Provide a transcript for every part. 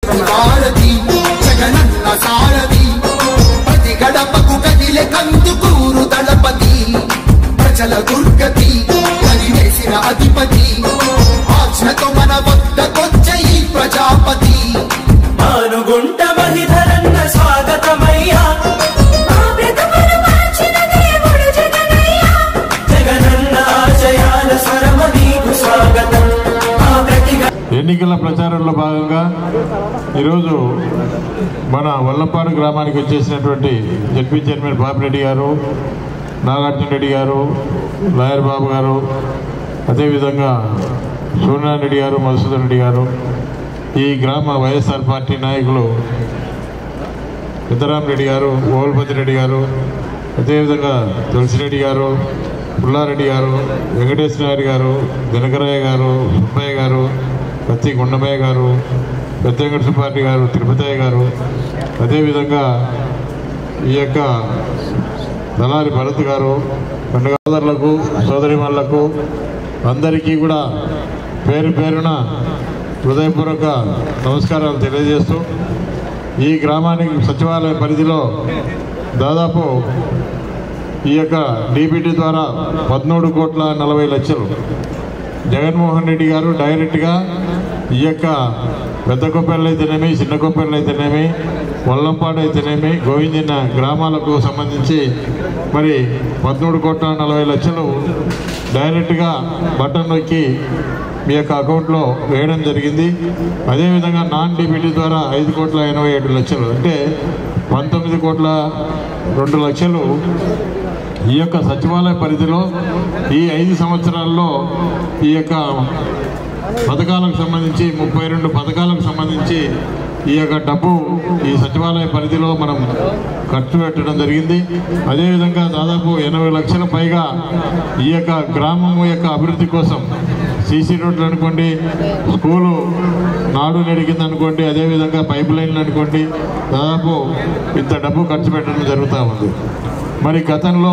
భారతి జగనన్న సారథి ప్రతి గడపకు కదిలే కందుకూరు దళపతి ప్రజల దుర్గతి కలివేసిన అధిపతి ఆజ్ఞతో మన వద్దకొచ్చే ఈ ప్రజాపతి మానుగుంట మహిధరన్న స్వాగతమయ్యా మా బ్రతుకును మార్చిన దేవుడు జగనయ్యా జగనన్న ఆశయాల స్వరమ నీకు స్వాగతం మా ప్రతిగా ఎన్నికల ప్రచారంలో భాగంగా ఈరోజు మన వల్లపాడు గ్రామానికి వచ్చేసినటువంటి జడ్పీ చైర్మన్ బాపిరెడ్డి గారు నాగార్జున రెడ్డి గారు లాయర్ బాబు గారు అదేవిధంగా సూర్యనారాయణ రెడ్డి గారు మధుసూదన్ రెడ్డి గారు ఈ గ్రామ వైఎస్ఆర్ పార్టీ నాయకులు సిద్ధరాం రెడ్డి గారు ఓల్పతి రెడ్డి గారు అదేవిధంగా తులసిరెడ్డి గారు పుల్లారెడ్డి గారు వెంకటేశ్వర గారు దినకరయ్య గారు సుబ్బయ్య గారు కత్తి గుండమయ్య గారు పెద్ద వెంకట సుబ్బారెడ్డి గారు తిరుపతయ్య గారు అదేవిధంగా ఈ యొక్క దళారి భరత్ గారు పండుగ సోదరులకు సోదరిమణులకు అందరికీ కూడా పేరు పేరున హృదయపూర్వక నమస్కారాలు తెలియజేస్తూ ఈ గ్రామానికి సచివాలయ పరిధిలో దాదాపు ఈ యొక్క డీబీటీ ద్వారా పదమూడు కోట్ల నలభై లక్షలు జగన్మోహన్ రెడ్డి గారు డైరెక్ట్గా ఈ యొక్క పెద్ద కొప్పర్లు అయితేనేమి చిన్న కొప్పర్లు అయితేనేమి వల్లంపాడు అయితేనేమి గోవిందిన గ్రామాలకు సంబంధించి మరి పదమూడు కోట్ల నలభై లక్షలు డైరెక్ట్గా బటన్ నొక్కి మీ యొక్క అకౌంట్లో వేయడం జరిగింది అదేవిధంగా నాన్ డీబీటీ ద్వారా ఐదు కోట్ల ఎనభై ఏడు లక్షలు అంటే పంతొమ్మిది కోట్ల రెండు లక్షలు ఈ యొక్క సచివాలయ పరిధిలో ఈ ఐదు సంవత్సరాల్లో ఈ యొక్క పథకాలకు సంబంధించి ముప్పై రెండు పథకాలకు సంబంధించి ఈ యొక్క డబ్బు ఈ సచివాలయ పరిధిలో మనం ఖర్చు పెట్టడం జరిగింది అదేవిధంగా దాదాపు ఎనభై లక్షల పైగా ఈ యొక్క గ్రామం యొక్క అభివృద్ధి కోసం సీసీ రోడ్లు అనుకోండి స్కూలు నాడు నెడిగింది అనుకోండి అదేవిధంగా పైప్ లైన్లు అనుకోండి దాదాపు ఇంత డబ్బు ఖర్చు పెట్టడం జరుగుతూ ఉంది మరి గతంలో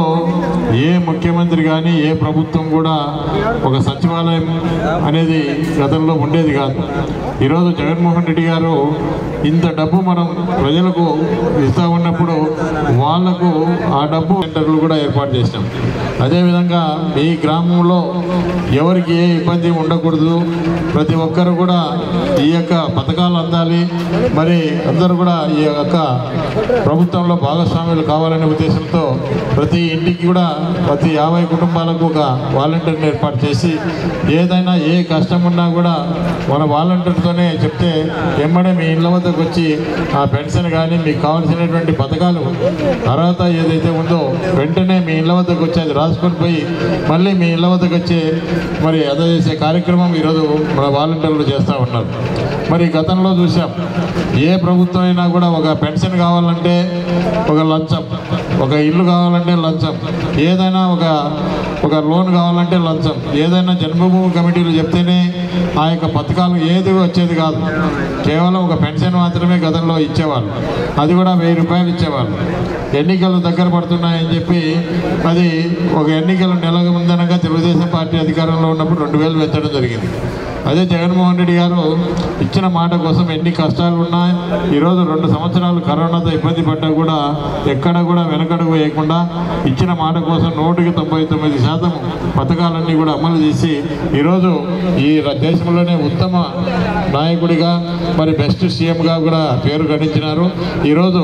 ఏ ముఖ్యమంత్రి కానీ ఏ ప్రభుత్వం కూడా ఒక సచివాలయం అనేది గతంలో ఉండేది కాదు ఈరోజు జగన్మోహన్ రెడ్డి గారు ఇంత డబ్బు మనం ప్రజలకు ఇస్తా ఉన్నప్పుడు వాళ్లకు ఆ డబ్బు సెంటర్లు కూడా ఏర్పాటు చేసినాం అదేవిధంగా ఈ గ్రామంలో ఎవరికి ఏ ఇబ్బంది ఉండకూడదు ప్రతి ఒక్కరు కూడా ఈ యొక్క పథకాలు అందాలి మరి అందరూ కూడా ఈ యొక్క ప్రభుత్వంలో భాగస్వాములు కావాలనే ఉద్దేశంతో ప్రతి ఇంటికి కూడా ప్రతి యాభై కుటుంబాలకు ఒక వాలంటీర్ని ఏర్పాటు చేసి ఏదైనా ఏ కష్టం ఉన్నా కూడా మన వాలంటీర్తోనే చెప్తే ఎమ్మడే మీ ఇళ్ళ వద్దకు వచ్చి ఆ పెన్షన్ కానీ మీకు కావాల్సినటువంటి పథకాలు అర్హత ఏదైతే ఉందో వెంటనే మీ ఇళ్ళ వద్దకు వచ్చి అది రాసుకొని పోయి మళ్ళీ మీ ఇళ్ళ వద్దకు వచ్చి మరి అందజేసే కార్యక్రమం ఈరోజు మన వాలంటీర్లు చేస్తూ ఉన్నారు మరి గతంలో చూసాం ఏ ప్రభుత్వం అయినా కూడా ఒక పెన్షన్ కావాలంటే ఒక లంచం ఒక ఇల్లు కావాలంటే లంచం ఏదైనా ఒక ఒక లోన్ కావాలంటే లంచం ఏదైనా జన్మభూమి కమిటీలు చెప్తేనే ఆ యొక్క పథకాలు ఏది వచ్చేది కాదు కేవలం ఒక పెన్షన్ మాత్రమే గతంలో ఇచ్చేవాళ్ళు అది కూడా వెయ్యి రూపాయలు ఇచ్చేవాళ్ళు ఎన్నికలు దగ్గర పడుతున్నాయని చెప్పి అది ఒక ఎన్నికలు నెల ముందనగా తెలుగుదేశం పార్టీ అధికారంలో ఉన్నప్పుడు రెండు వేలు పెంచడం జరిగింది అదే జగన్మోహన్ రెడ్డి గారు ఇచ్చిన మాట కోసం ఎన్ని కష్టాలు ఉన్నాయి ఈరోజు రెండు సంవత్సరాలు కరోనాతో ఇబ్బంది పడ్డా కూడా ఎక్కడ కూడా వెనకడుగు వేయకుండా ఇచ్చిన మాట కోసం నూటికి తొంభై తొమ్మిది శాతం పథకాలన్నీ కూడా అమలు చేసి ఈరోజు ఈ ర- దేశంలోనే ఉత్తమ నాయకుడిగా మరి బెస్ట్ సీఎంగా కూడా పేరు గడించినారు ఈరోజు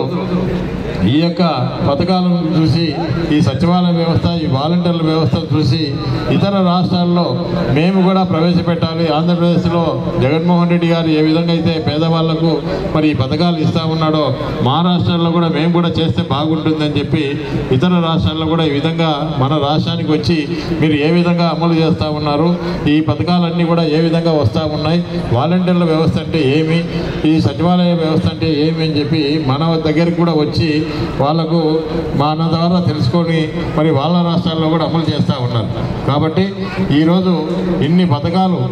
ఈ యొక్క పథకాలను చూసి ఈ సచివాలయ వ్యవస్థ ఈ వాలంటీర్ల వ్యవస్థ చూసి ఇతర రాష్ట్రాల్లో మేము కూడా ప్రవేశపెట్టాలి ఆంధ్రప్రదేశ్లో జగన్మోహన్ రెడ్డి గారు ఏ విధంగా అయితే పేదవాళ్లకు మరి ఈ పథకాలు ఇస్తా ఉన్నాడో మా రాష్ట్రాల్లో కూడా మేము కూడా చేస్తే బాగుంటుందని చెప్పి ఇతర రాష్ట్రాల్లో కూడా ఈ విధంగా మన రాష్ట్రానికి వచ్చి మీరు ఏ విధంగా అమలు చేస్తూ ఉన్నారు ఈ పథకాలన్నీ కూడా ఏ విధంగా వస్తూ ఉన్నాయి వాలంటీర్ల వ్యవస్థ అంటే ఏమి ఈ సచివాలయ వ్యవస్థ అంటే ఏమి అని చెప్పి మన దగ్గరికి కూడా వచ్చి వాళ్ళకు మన ద్వారా తెలుసుకొని మరి వాళ్ళ రాష్ట్రాల్లో కూడా అమలు చేస్తూ ఉన్నారు కాబట్టి ఈరోజు ఇన్ని పథకాలు ఎందుకంటే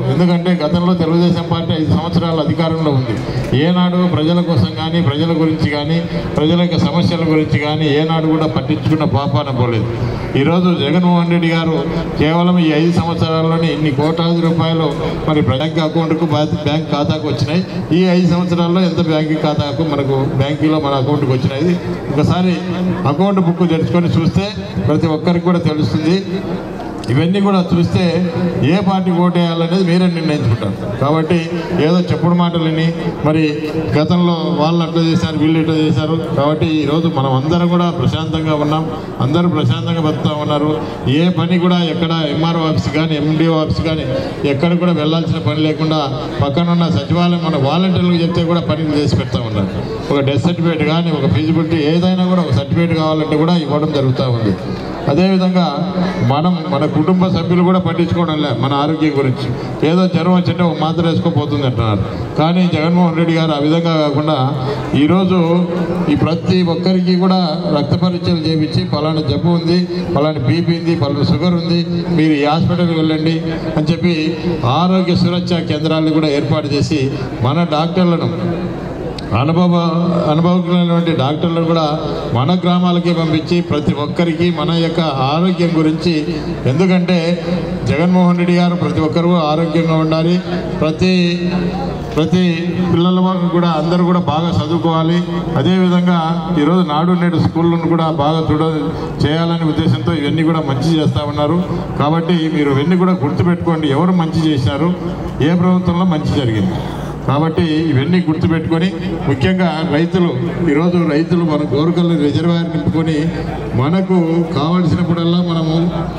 ఎందుకంటే గతంలో తెలుగుదేశం పార్టీ ఐదు సంవత్సరాల అధికారంలో ఉంది ఏనాడు ప్రజల కోసం కానీ ప్రజల గురించి కానీ ప్రజల యొక్క సమస్యల గురించి కానీ ఏనాడు కూడా పట్టించుకున్న పాపాన పోలేదు ఈరోజు జగన్మోహన్ రెడ్డి గారు కేవలం ఈ ఐదు సంవత్సరాల్లోనే ఇన్ని కోట్లాది రూపాయలు మరి బ్యాంక్ అకౌంట్కు బా- బ్యాంక్ ఖాతాకు వచ్చినాయి ఈ ఐదు సంవత్సరాల్లో ఎంత బ్యాంక్ ఖాతాకు మనకు బ్యాంకులో మన అకౌంట్కి వచ్చినాయి ఒకసారి అకౌంట్ బుక్ తెరుచుకొని చూస్తే ప్రతి ఒక్కరికి కూడా తెలుస్తుంది ఇవన్నీ కూడా చూస్తే ఏ పార్టీ ఓటేయాలనేది మీరే నిర్ణయించుకుంటారు కాబట్టి ఏదో చెప్పుడు మాటలని మరి గతంలో వాళ్ళు అట్లా చేశారు వీళ్ళు ఇట్లా చేశారు కాబట్టి ఈరోజు మనం అందరం కూడా ప్రశాంతంగా ఉన్నాం అందరూ ప్రశాంతంగా బతుకుతా ఉన్నారు ఏ పని కూడా ఎక్కడ ఎంఆర్ఓ ఆఫీస్ కానీ ఎండిఓ ఆఫీస్ కానీ ఎక్కడ కూడా వెళ్ళాల్సిన పని లేకుండా పక్కన ఉన్న సచివాలయం మన వాలంటీర్లకు చెప్తే కూడా పనులు చేసి పెడతా ఉన్నారు ఒక డెత్ సర్టిఫికేట్ కానీ ఒక ఫీజిబిలిటీ ఏదైనా కూడా ఒక సర్టిఫికేట్ కావాలంటే కూడా ఇవ్వడం జరుగుతూ ఉంది అదేవిధంగా మనం మన కుటుంబ సభ్యులు కూడా పట్టించుకోవడం లే మన ఆరోగ్యం గురించి ఏదో జ్వరం వచ్చింటే ఒక మాత్ర వేసుకోపోతుంది అంటున్నారు కానీ జగన్మోహన్ రెడ్డి గారు ఆ విధంగా కాకుండా ఈరోజు ఈ ప్రతి ఒక్కరికి కూడా రక్త పరీక్షలు చేయించి ఫలానా జబ్బు ఉంది ఫలానా బీపీ ఉంది ఫలానా షుగర్ ఉంది మీరు ఈ హాస్పిటల్కి వెళ్ళండి అని చెప్పి ఆరోగ్య సురక్ష కేంద్రాలను కూడా ఏర్పాటు చేసి మన డాక్టర్లను అనుభవ అనుభవజ్ఞులైనటువంటి డాక్టర్లను కూడా మన గ్రామాలకి పంపించి ప్రతి ఒక్కరికి మన యొక్క ఆరోగ్యం గురించి ఎందుకంటే జగన్మోహన్ రెడ్డి గారు ప్రతి ఒక్కరు ఆరోగ్యంగా ఉండాలి ప్రతి ప్రతి పిల్లల వరకు కూడా అందరూ కూడా బాగా చదువుకోవాలి అదేవిధంగా ఈరోజు నాడు నేడు స్కూళ్ళను కూడా బాగా చూడ చేయాలనే ఉద్దేశంతో ఇవన్నీ కూడా మంచి చేస్తూ ఉన్నారు కాబట్టి మీరు ఇవన్నీ కూడా గుర్తుపెట్టుకోండి ఎవరు మంచి చేశారు ఏ ప్రభుత్వంలో మంచి జరిగింది కాబట్టి ఇవన్నీ గుర్తుపెట్టుకొని ముఖ్యంగా రైతులు ఈరోజు రైతులు మన గోరుకల్ని రిజర్వాయర్ నింపుకొని మనకు కావలసినప్పుడల్లా మనము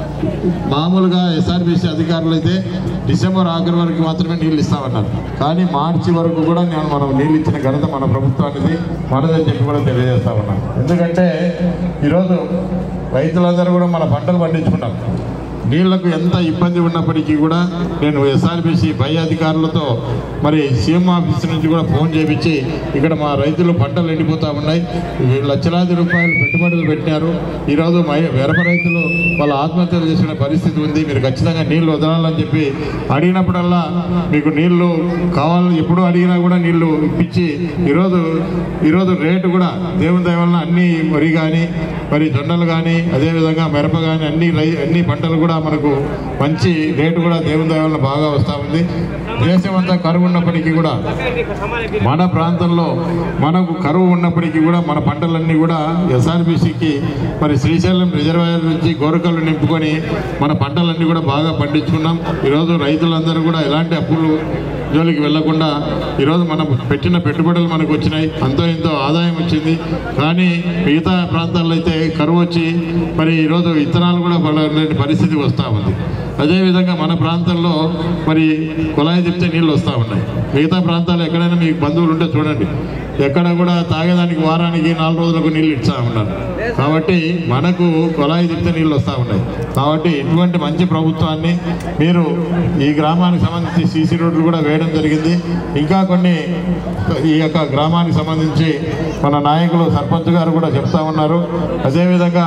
మామూలుగా ఎస్ఆర్బీసీ అధికారులు అయితే డిసెంబర్ ఆఖరి వరకు మాత్రమే నీళ్ళు ఇస్తామన్నారు కానీ మార్చి వరకు కూడా నేను మనం నీళ్ళు ఇచ్చిన ఘనత మన ప్రభుత్వానికి మనదని చెప్పి కూడా తెలియజేస్తా ఉన్నాను ఎందుకంటే ఈరోజు రైతులందరూ కూడా మన పంటలు పండించుకున్నాం నీళ్లకు ఎంత ఇబ్బంది ఉన్నప్పటికీ కూడా నేను ఎస్ఆర్బిసి పై అధికారులతో మరి సీఎం ఆఫీస్ నుంచి కూడా ఫోన్ చేపించి ఇక్కడ మా రైతులు పంటలు ఎండిపోతా ఉన్నాయి ఈ లక్షలాది రూపాయలు పెట్టుబడులు పెట్టినారు ఈరోజు మై మిరప రైతులు వాళ్ళ ఆత్మహత్యలు చేసుకునే పరిస్థితి ఉంది మీరు ఖచ్చితంగా నీళ్లు వదలాలని చెప్పి అడిగినప్పుడల్లా మీకు నీళ్లు కావాలని ఎప్పుడు అడిగినా కూడా నీళ్లు ఇప్పించి ఈరోజు ఈరోజు రేటు కూడా దేవుని దయ వలన అన్ని వరి కానీ మరి జొన్నలు కానీ అదేవిధంగా మిరప కానీ అన్ని రై అన్ని పంటలు కూడా మనకు మంచి రేటు కూడా దేవుని దయ వలన బాగా వస్తూ ఉంది దేశం అంతా కరువు ఉన్నప్పటికీ కూడా మన ప్రాంతంలో మనకు కరువు ఉన్నప్పటికీ కూడా మన పంటలన్నీ కూడా ఎస్ఆర్బీసీకి మరి శ్రీశైలం రిజర్వాయర్ నుంచి గోరకల్లు నింపుకొని మన పంటలన్నీ కూడా బాగా పండించుకున్నాం ఈరోజు రైతులందరూ కూడా ఎలాంటి అప్పులు జోలికి వెళ్లకుండా ఈరోజు మనం పెట్టిన పెట్టుబడులు మనకు వచ్చినాయి అంతో ఇంతో ఆదాయం వచ్చింది కానీ మిగతా ప్రాంతాల్లో అయితే కరువు వచ్చి మరి ఈరోజు విత్తనాలు కూడా పడలేని పరిస్థితి వస్తూ ఉంది అదేవిధంగా మన ప్రాంతంలో మరి కుళాయి తిప్పితే నీళ్ళు వస్తూ ఉన్నాయి మిగతా ప్రాంతాలు ఎక్కడైనా మీకు బంధువులు ఉంటే చూడండి ఎక్కడ కూడా తాగేదానికి వారానికి నాలుగు రోజులకు నీళ్ళు ఇస్తా ఉన్నారు కాబట్టి మనకు కుళాయి తిప్పితే నీళ్ళు వస్తూ ఉన్నాయి కాబట్టి ఇటువంటి మంచి ప్రభుత్వాన్ని మీరు ఈ గ్రామానికి సంబంధించి సీసీ రోడ్లు కూడా వేయడం జరిగింది ఇంకా కొన్ని ఈ యొక్క గ్రామానికి సంబంధించి మన నాయకులు సర్పంచ్ గారు కూడా చెప్తా ఉన్నారు అదేవిధంగా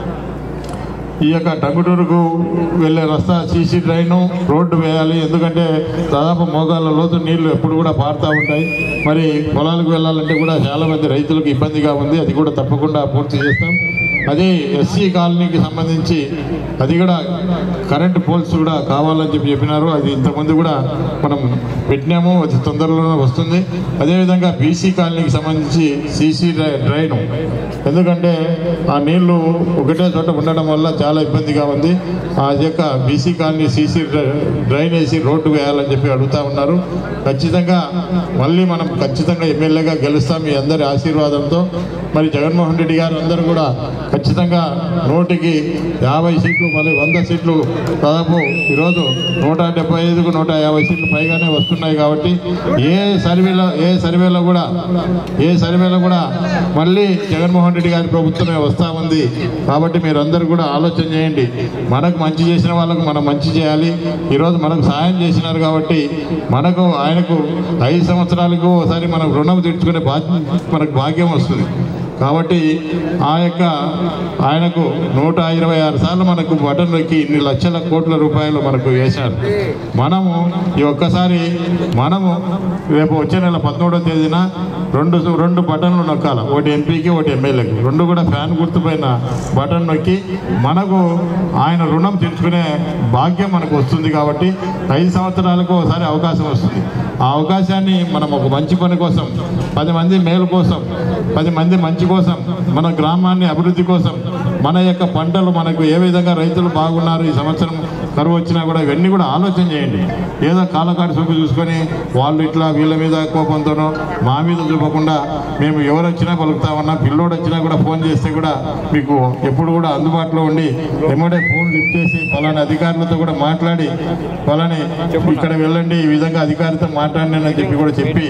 ఈ యొక్క టంగుటూరుకు వెళ్ళే రస్తా సీసీ డ్రైను రోడ్డు వేయాలి ఎందుకంటే దాదాపు మోగాళ్ళ లోతు నీళ్లు ఎప్పుడు కూడా పారుతూ ఉంటాయి మరి పొలాలకు వెళ్ళాలంటే కూడా చాలా మంది రైతులకు ఇబ్బందిగా ఉంది అది కూడా తప్పకుండా పూర్తి చేస్తాం అదే ఎస్సీ కాలనీకి సంబంధించి అది కూడా కరెంట్ పోల్స్ కూడా కావాలని చెప్పి చెప్పినారు అది ఇంతకుముందు కూడా మనం పెట్టినాము అది తొందరలోనే వస్తుంది అదేవిధంగా బీసీ కాలనీకి సంబంధించి సీసీ డ్రైన్ ఎందుకంటే ఆ నీళ్లు ఒకటే చోట ఉండడం వల్ల చాలా ఇబ్బందిగా ఉంది ఆ యొక్క బీసీ కాలనీ సీసీ డ్రైన్ వేసి రోడ్డు వేయాలని చెప్పి అడుగుతా ఉన్నారు ఖచ్చితంగా మళ్ళీ మనం ఖచ్చితంగా ఎమ్మెల్యేగా గెలుస్తాం మీ అందరి ఆశీర్వాదంతో మరి జగన్మోహన్ రెడ్డి గారు అందరూ కూడా ఖచ్చితంగా నూటికి యాభై సీట్లు మళ్ళీ వంద సీట్లు దాదాపు ఈరోజు నూట డెబ్బై ఐదుకు నూట యాభై సీట్లు పైగానే వస్తున్నాయి కాబట్టి ఏ సర్వేలో ఏ సర్వేలో కూడా ఏ సర్వేలో కూడా మళ్ళీ జగన్మోహన్ రెడ్డి గారి ప్రభుత్వమే వస్తా ఉంది కాబట్టి మీరందరూ కూడా ఆలోచన చేయండి మనకు మంచి చేసిన వాళ్ళకు మనం మంచి చేయాలి ఈరోజు మనకు సహాయం చేసినారు కాబట్టి మనకు ఆయనకు ఐదు సంవత్సరాలకు ఒకసారి మనం రుణం తీర్చుకునే బాధ్యత మనకు భాగ్యం వస్తుంది కాబట్టి ఆ యొక్క ఆయనకు నూట ఇరవై ఆరు సార్లు మనకు బటన్ నొక్కి ఇన్ని లక్షల కోట్ల రూపాయలు మనకు వేశారు మనము ఈ ఒక్కసారి మనము రేపు వచ్చే నెల పదమూడవ తేదీన రెండు రెండు బటన్లు నొక్కాలి ఒకటి ఎంపీకి ఒకటి ఎమ్మెల్యేకి రెండు కూడా ఫ్యాన్ గుర్తుపైన బటన్ నొక్కి మనకు ఆయన రుణం తీర్చుకునే భాగ్యం మనకు వస్తుంది కాబట్టి ఐదు సంవత్సరాలకు ఒకసారి అవకాశం వస్తుంది ఆ అవకాశాన్ని మనం ఒక మంచి పని కోసం పది మంది మేలు కోసం పది మంది మంచి కోసం మన గ్రామాన్ని అభివృద్ధి కోసం మన యొక్క పంటలు మనకు ఏ విధంగా రైతులు బాగున్నారు ఈ సంవత్సరం కరువు వచ్చినా కూడా ఇవన్నీ కూడా ఆలోచన చేయండి ఏదో కాలకాడి చూపు చూసుకొని వాళ్ళు ఇట్లా వీళ్ళ మీద కోపంతోనో మా మీద చూపకుండా మేము ఎవరు వచ్చినా పలుకుతామన్నా పిల్లోడు వచ్చినా కూడా ఫోన్ చేస్తే కూడా మీకు ఎప్పుడు కూడా అందుబాటులో ఉండి ఎమ్మడే ఫోన్ లిఫ్ట్ చేసి పలానా అధికారులతో కూడా మాట్లాడి పలాని ఇక్కడ వెళ్ళండి ఈ విధంగా అధికారితో మాట్లాడండి అని చెప్పి కూడా చెప్పి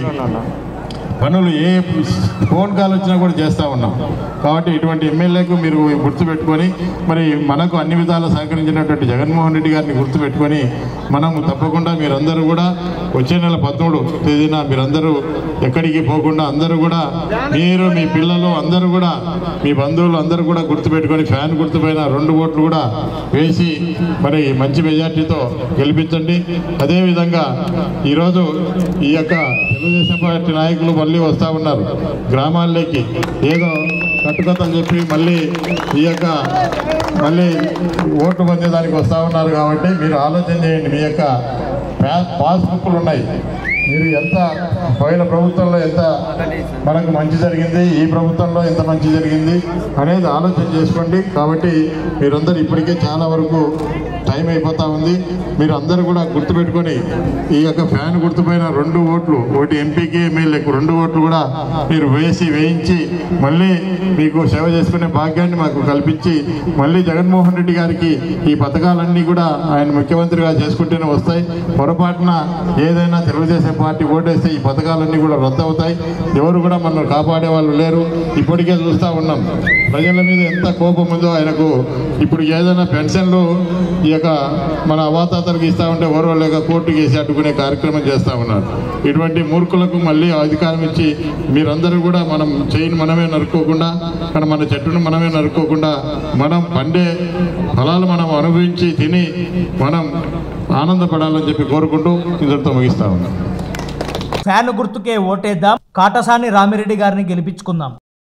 పనులు ఏ ఫోన్ కాల్ వచ్చినా కూడా చేస్తూ ఉన్నాం కాబట్టి ఇటువంటి ఎమ్మెల్యేకు మీరు గుర్తుపెట్టుకొని మరి మనకు అన్ని విధాలా సహకరించినటువంటి జగన్మోహన్ రెడ్డి గారిని గుర్తుపెట్టుకొని మనం తప్పకుండా మీరందరూ కూడా వచ్చే నెల పదమూడు తేదీన మీరందరూ ఎక్కడికి పోకుండా అందరూ కూడా మీరు మీ పిల్లలు అందరూ కూడా మీ బంధువులు అందరూ కూడా గుర్తుపెట్టుకొని ఫ్యాన్ గుర్తుపైన రెండు ఓట్లు కూడా వేసి మరి మంచి మెజార్టీతో గెలిపించండి అదేవిధంగా ఈరోజు ఈ యొక్క తెలుగుదేశం పార్టీ నాయకులు మళ్ళీ వస్తూ ఉన్నారు గ్రామాల్లోకి ఏదో కట్టుకథలు చెప్పి మళ్ళీ ఈ యొక్క మళ్ళీ ఓట్లు పొందేదానికి వస్తూ ఉన్నారు కాబట్టి మీరు ఆలోచన చేయండి మీ యొక్క పా- పాస్బుక్లు ఉన్నాయి మీరు ఎంత పోయిన ప్రభుత్వంలో ఎంత మనకు మంచి జరిగింది ఈ ప్రభుత్వంలో ఎంత మంచి జరిగింది అనేది ఆలోచన చేసుకోండి కాబట్టి మీరందరూ ఇప్పటికే చాలా వరకు టైం అయిపోతా ఉంది మీరు అందరూ కూడా గుర్తుపెట్టుకొని ఈ యొక్క ఫ్యాన్ గుర్తుపైన రెండు ఓట్లు ఒకటి ఎంపీకి ఎమ్మెల్యేకు రెండు ఓట్లు కూడా మీరు వేసి వేయించి మళ్ళీ మీకు సేవ చేసుకునే భాగ్యాన్ని మాకు కల్పించి మళ్ళీ జగన్మోహన్ రెడ్డి గారికి ఈ పథకాలన్నీ కూడా ఆయన ముఖ్యమంత్రిగా చేసుకుంటూనే వస్తాయి పొరపాటున ఏదైనా తెలుగుదేశం పార్టీ ఓటేస్తే ఈ పథకాలన్నీ కూడా రద్దు అవుతాయి ఎవరు కూడా మనల్ని కాపాడే వాళ్ళు లేరు ఇప్పటికే చూస్తూ ఉన్నాం ప్రజల మీద ఎంత కోపం ఉందో ఆయనకు ఇప్పుడు ఏదైనా పెన్షన్లు ఈ యొక్క మన అవాతాతలకు ఇస్తా ఉంటే ఎవరు లేక కోర్టుకి వేసి అడ్డుకునే కార్యక్రమం చేస్తూ ఉన్నారు ఇటువంటి మూర్ఖులకు మళ్ళీ అధికారం ఇచ్చి మీరందరూ కూడా మనం చేయిని మనమే నరుక్కోకుండా కానీ మన చెట్టును మనమే నరుక్కోకుండా మనం పండే ఫలాలు మనం అనుభవించి తిని మనం ఆనందపడాలని చెప్పి కోరుకుంటూ ఇంతటితో ముగిస్తా ఉన్నాం ఫ్యాన్ గుర్తుకే ఓటేద్దాం కాటసాని రామిరెడ్డి గారిని గెలిపించుకుందాం